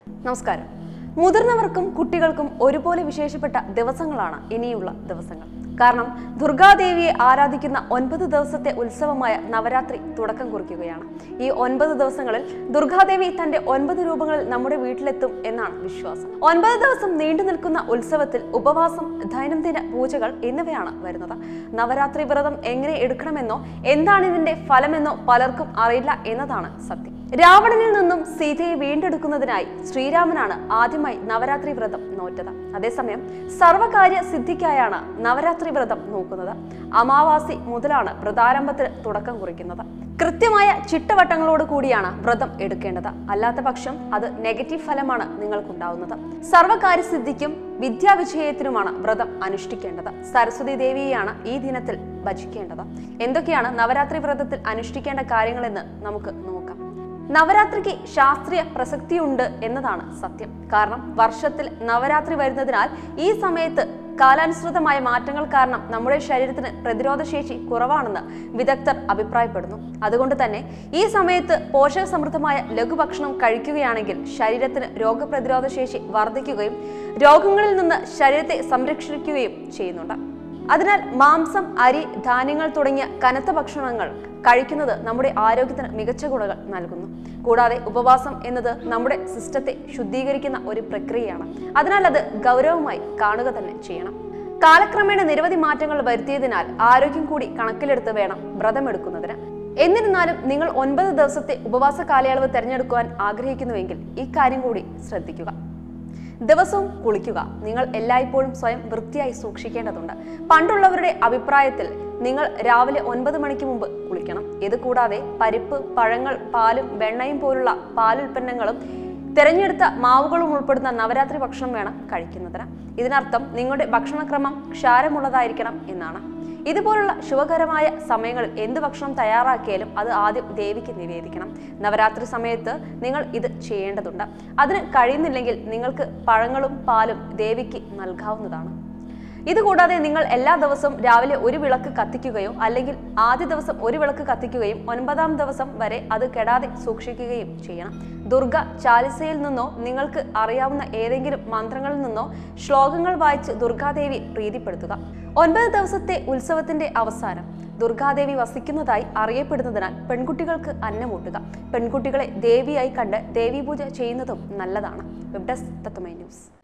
നമസ്കാരം മുതിർന്നവർക്കും കുട്ടികൾക്കും ഒരുപോലെ വിശേഷപ്പെട്ട ദിവസങ്ങളാണ് ഇനിയുള്ള ദിവസങ്ങൾ കാരണം ദുർഗാദേവിയെ ആരാധിക്കുന്ന ഒൻപത് ദിവസത്തെ ഉത്സവമായ നവരാത്രി തുടക്കം കുറിക്കുകയാണ് ഈ ഒൻപത് ദിവസങ്ങളിൽ ദുർഗാദേവി തന്റെ ഒൻപത് രൂപങ്ങളിൽ നമ്മുടെ വീട്ടിലെത്തും എന്നാണ് വിശ്വാസം ഒൻപത് ദിവസം നീണ്ടു നിൽക്കുന്ന ഉത്സവത്തിൽ ഉപവാസം ദൈനംദിന പൂജകൾ എന്നിവയാണ് വരുന്നത് നവരാത്രി വ്രതം എങ്ങനെ എടുക്കണമെന്നോ എന്താണ് ഇതിന്റെ ഫലമെന്നോ പലർക്കും അറിയില്ല എന്നതാണ് സത്യം രാവണനിൽ നിന്നും സീതയെ വീണ്ടെടുക്കുന്നതിനായി ശ്രീരാമനാണ് ആദ്യമായി നവരാത്രി വ്രതം നോറ്റത് അതേസമയം സർവകാര്യ സിദ്ധിക്കായാണ് നവരാത്രി വ്രതം നോക്കുന്നത് അമാവാസി മുതലാണ് വ്രതാരംഭത്തിന് തുടക്കം കുറിക്കുന്നത് കൃത്യമായ ചിട്ടവട്ടങ്ങളോട് കൂടിയാണ് വ്രതം എടുക്കേണ്ടത് അല്ലാത്ത പക്ഷം അത് നെഗറ്റീവ് ഫലമാണ് നിങ്ങൾക്കുണ്ടാവുന്നത് സർവകാര്യ സിദ്ധിക്കും വിദ്യാവിജയത്തിനുമാണ് വ്രതം അനുഷ്ഠിക്കേണ്ടത് സരസ്വതി ദേവിയെയാണ് ഈ ദിനത്തിൽ ഭജിക്കേണ്ടത് എന്തൊക്കെയാണ് നവരാത്രി വ്രതത്തിൽ അനുഷ്ഠിക്കേണ്ട കാര്യങ്ങളെന്ന് നമുക്ക് നോക്കാം നവരാത്രിക്ക് ശാസ്ത്രീയ പ്രസക്തിയുണ്ട് എന്നതാണ് സത്യം കാരണം വർഷത്തിൽ നവരാത്രി വരുന്നതിനാൽ ഈ സമയത്ത് കാലാനുസൃതമായ മാറ്റങ്ങൾ കാരണം നമ്മുടെ ശരീരത്തിന് പ്രതിരോധശേഷി കുറവാണെന്ന് വിദഗ്ധർ അഭിപ്രായപ്പെടുന്നു അതുകൊണ്ട് തന്നെ ഈ സമയത്ത് പോഷക സമൃദ്ധമായ ലഘുഭക്ഷണം കഴിക്കുകയാണെങ്കിൽ ശരീരത്തിന് രോഗപ്രതിരോധ ശേഷി വർദ്ധിക്കുകയും രോഗങ്ങളിൽ നിന്ന് ശരീരത്തെ സംരക്ഷിക്കുകയും ചെയ്യുന്നുണ്ട് അതിനാൽ മാംസം അരി ധാന്യങ്ങൾ തുടങ്ങിയ കനത്ത ഭക്ഷണങ്ങൾ കഴിക്കുന്നത് നമ്മുടെ ആരോഗ്യത്തിന് മികച്ച ഗുണങ്ങൾ നൽകുന്നു കൂടാതെ ഉപവാസം എന്നത് നമ്മുടെ സിസ്റ്റത്തെ ശുദ്ധീകരിക്കുന്ന ഒരു പ്രക്രിയയാണ് അതിനാൽ അത് ഗൗരവമായി കാണുക തന്നെ ചെയ്യണം കാലക്രമേണ നിരവധി മാറ്റങ്ങൾ വരുത്തിയതിനാൽ ആരോഗ്യം കൂടി കണക്കിലെടുത്ത് വേണം വ്രതമെടുക്കുന്നതിന് എന്നിരുന്നാലും നിങ്ങൾ ഒൻപത് ദിവസത്തെ ഉപവാസ കാലയളവ് തിരഞ്ഞെടുക്കുവാൻ ആഗ്രഹിക്കുന്നുവെങ്കിൽ ഈ കാര്യം കൂടി ശ്രദ്ധിക്കുക ദിവസവും കുളിക്കുക നിങ്ങൾ എല്ലായ്പ്പോഴും സ്വയം വൃത്തിയായി സൂക്ഷിക്കേണ്ടതുണ്ട് പണ്ടുള്ളവരുടെ അഭിപ്രായത്തിൽ നിങ്ങൾ രാവിലെ ഒൻപത് മണിക്ക് മുമ്പ് കുളിക്കണം ഇത് കൂടാതെ പരിപ്പ് പഴങ്ങൾ പാലും വെണ്ണയും പോലുള്ള പാലുൽപ്പന്നങ്ങളും തിരഞ്ഞെടുത്ത മാവുകളും ഉൾപ്പെടുന്ന നവരാത്രി ഭക്ഷണം വേണം കഴിക്കുന്നതിന് ഇതിനർത്ഥം നിങ്ങളുടെ ഭക്ഷണക്രമം ക്ഷാരമുള്ളതായിരിക്കണം എന്നാണ് ഇതുപോലുള്ള ശുഭകരമായ സമയങ്ങളിൽ എന്ത് ഭക്ഷണം തയ്യാറാക്കിയാലും അത് ആദ്യം ദേവിക്ക് നിവേദിക്കണം നവരാത്രി സമയത്ത് നിങ്ങൾ ഇത് ചെയ്യേണ്ടതുണ്ട് അതിന് കഴിയുന്നില്ലെങ്കിൽ നിങ്ങൾക്ക് പഴങ്ങളും പാലും ദേവിക്ക് നൽകാവുന്നതാണ് ഇതുകൂടാതെ നിങ്ങൾ എല്ലാ ദിവസവും രാവിലെ ഒരു വിളക്ക് കത്തിക്കുകയോ അല്ലെങ്കിൽ ആദ്യ ദിവസം ഒരു വിളക്ക് കത്തിക്കുകയും ഒൻപതാം ദിവസം വരെ അത് കെടാതെ സൂക്ഷിക്കുകയും ചെയ്യണം ദുർഗ ചാലിസയിൽ നിന്നോ നിങ്ങൾക്ക് അറിയാവുന്ന ഏതെങ്കിലും മന്ത്രങ്ങളിൽ നിന്നോ ശ്ലോകങ്ങൾ വായിച്ച് ദുർഗാദേവി പ്രീതിപ്പെടുത്തുക ഒൻപത് ദിവസത്തെ ഉത്സവത്തിന്റെ അവസാനം ദുർഗാദേവി വസിക്കുന്നതായി അറിയപ്പെടുന്നതിനാൽ പെൺകുട്ടികൾക്ക് അന്നമൂട്ടുക പെൺകുട്ടികളെ ദേവിയായി കണ്ട് ദേവീപൂജ ചെയ്യുന്നതും നല്ലതാണ് വെബ് ഡെസ്ക് തത്വമൈ ന്യൂസ്